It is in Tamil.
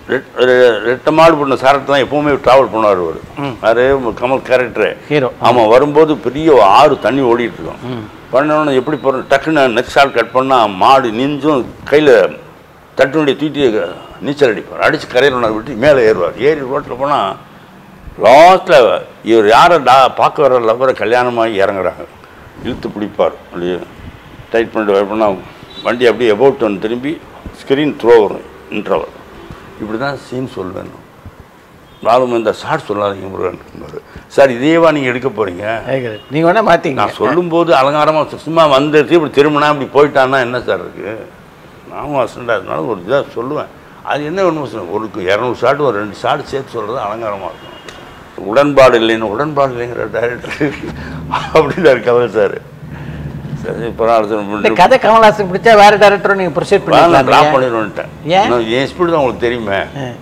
ரெட்- ரெ- ரெட்டை மாடு பண்ண சாரத்தை தான் எப்பவுமே ட்ராவல் பண்ணுவார் அவர் அது கமல் கேரக்டரு ஹீரோ ஆமாம் வரும்போது பெரிய ஆறு தண்ணி ஓடிட்டு இருக்கும் பண்ணோன்னு எப்படி போகிறோம் டக்குன்னு நெக்ஸ்ட் ஷாட் கட் பண்ணால் மாடு நிஞ்சும் கையில் தட்டு வண்டியை தூக்கி நீச்சல் அடிப்பார் அடித்து கரையில் ஒன்று விட்டு மேலே ஏறுவார் ஏறி ரோட்டில் போனால் லாஸ்ட்டில் இவர் யாரை டா பார்க்க வர லவ்வரை கல்யாணமாகி இறங்குறாங்க இழுத்து பிடிப்பார் அப்படியே டைட் பண்ணிட்டு வர பண்ணால் வண்டி அப்படியே எபவுட் ஒன்று திரும்பி ஸ்க்ரீன் த்ரோ வரும் இன்ட்ரவர் இப்படி தான் சீன் சொல்வேன் நாலும் இந்த ஷார்ட் சொல்லாதீங்க முருகன் சார் இதேவா நீங்கள் எடுக்க போகிறீங்க நீங்க வேணா மாத்தீங்க நான் சொல்லும்போது அலங்காரமாக சும்மா வந்துட்டு இப்படி திரும்பினா இப்படி போயிட்டான்னா என்ன சார் இருக்குது நானும் அசண்டாக இருந்தாலும் ஒரு இதாக சொல்லுவேன் அது என்ன ஒன்று சொல்லுவேன் ஒரு இரநூறு ஷாட் ஒரு ரெண்டு ஷாட் சேர்த்து சொல்கிறது அலங்காரமாக இருக்கும் உடன்பாடு இல்லைன்னு உடன்பாடு இல்லைங்கிற டைரக்டர் அப்படின்னாரு கமல் சார் சரி இப்போ இந்த கதை கமல்ஹாசன் பிடிச்சா வேற டேரக்டரும் நீங்க ப்ரொசீட் ட்ராப் பண்ணிக்கலாம் பண்ணிடுவேன்ட்டேன் ஏன்? நான் என் ஸ்பீடு தான் உங்களுக்கு தெரியுமே